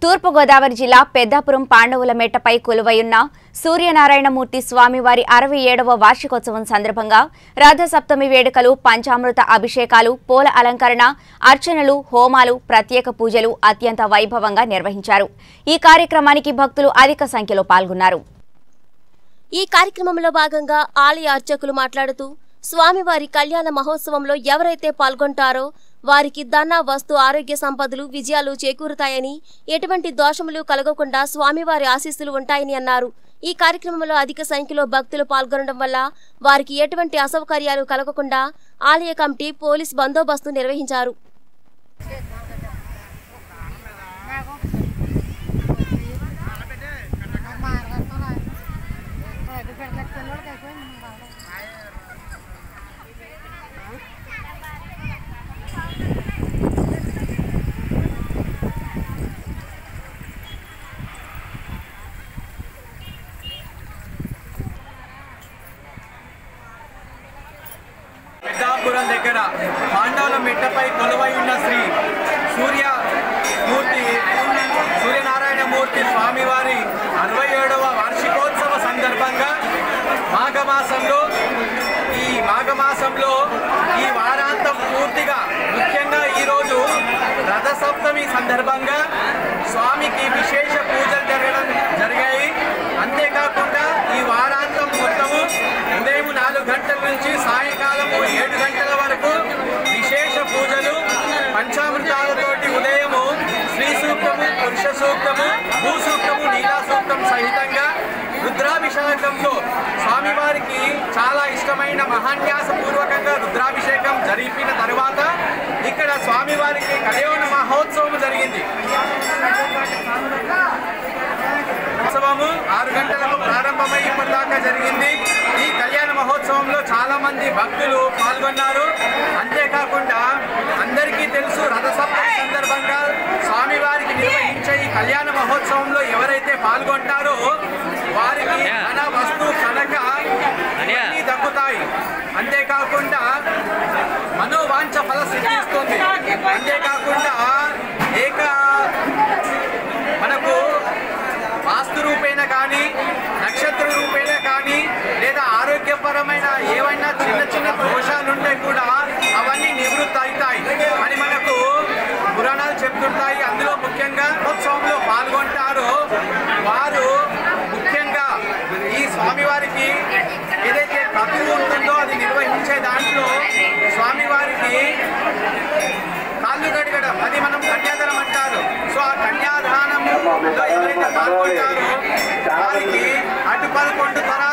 తూర్పుగోదావరి జిల్లా పెద్దాపురం పాండవుల మెట్టపై కొలువైయున్న సూర్యనారాయణమూర్తి స్వామివారి అరవై ఏడవ వార్షికోత్సవం సందర్భంగా రథసప్తమి వేడుకలు పంచామృత అభిషేకాలు పూల అలంకరణ అర్చనలు హోమాలు ప్రత్యేక పూజలు అత్యంత వైభవంగా నిర్వహించారు ఈ కార్యక్రమానికి భక్తులు అధిక సంఖ్యలో పాల్గొన్నారు ఈ కార్యక్రమంలో భాగంగా ఆలయ అర్చకులు మాట్లాడుతూ స్వామివారి కళ్యాణ మహోత్సవంలో ఎవరైతే పాల్గొంటారో వారికి ధన వస్తు ఆరోగ్య సంపదలు విజయాలు చేకూరుతాయని ఎటువంటి దోషములు కలగకుండా స్వామివారి ఆశీస్సులు ఉంటాయని అన్నారు ఈ కార్యక్రమంలో అధిక సంఖ్యలో భక్తులు పాల్గొనడం వల్ల వారికి ఎటువంటి అసౌకర్యాలు కలగకుండా ఆలయ కమిటీ పోలీస్ బందోబస్తు నిర్వహించారు పెద్దాపురం దగ్గర పాండవుల మెట్టపై కొలువై ఉన్న శ్రీ సూర్య మూర్తి సూర్యనారాయణ మూర్తి స్వామివారి అరవై ఏడవ వార్షికోత్సవ సందర్భంగా మాఘమాసంలో ఈ మాఘమాసంలో ఈ వారాంతం పూర్తిగా ముఖ్యంగా ఈరోజు రథసప్తమి సందర్భంగా స్వామికి విశేష పూజలు జరగడం జరిగాయి అంతేకాకుండా ఈ వారాంతం మొత్తము ఉదయం నాలుగు గంటల నుంచి సాయంకాలము ఏడు గంటల వరకు విశేష పూజలు పంచామృతాలతోటి ఉదయము శ్రీ సూక్తము పురుష సూక్తము భూ సూక్తము నీలా సూక్తం సహితంగా రుద్రాభిషేకంలో స్వామివారికి చాలా ఇష్టమైన మహాన్యాస పూర్వకంగా రుద్రాభిషేకం జరిపిన తర్వాత ఇక్కడ స్వామివారికి కళ్యాణ మహోత్సవం జరిగింది ఉత్సవము ఆరు గంటలకు ప్రారంభమై ఇప్పటిదాకా జరిగింది ఈ కళ్యాణ మహోత్సవంలో చాలా మంది భక్తులు పాల్గొన్నారు అంతేకాకుండా అందరికీ తెలుసు రథసప్తమి సందర్భంగా స్వామివారికి నిర్వహించే ఈ కళ్యాణ మహోత్సవంలో ఎవరైతే పాల్గొంటారో వారికి ధన వస్తు కనుక ఇవన్నీ దక్కుతాయి అంతేకాకుండా మనోవాంఛ ఫల సిద్ధిస్తుంది అంతేకాకుండా ఏక మనకు వాస్తు రూపేణ కానీ నక్షత్ర రూపేణ కానీ లేదా ఆరోగ్యపరమైన ఏవైనా చిన్న చిన్న దోషాలు ఉంటే కూడా అవన్నీ నివృత్తి అవుతాయి అని మనకు పురాణాలు చెప్తుంటాయి అందులో ముఖ్యంగా ఉత్సవంలో పాల్గొంటారో వారు ముఖ్యంగా ఈ స్వామివారికి ఏదైతే తక్కువ ఉంటుందో అది నిర్వహించే దాంట్లో స్వామివారికి కాళ్ళు కడగడం అది మనం కన్యాదానం అంటారు సో ఆ కన్యాదానంలో ఎవరైతే పాల్గొంటారో వారికి అటు పదకొండు తరాల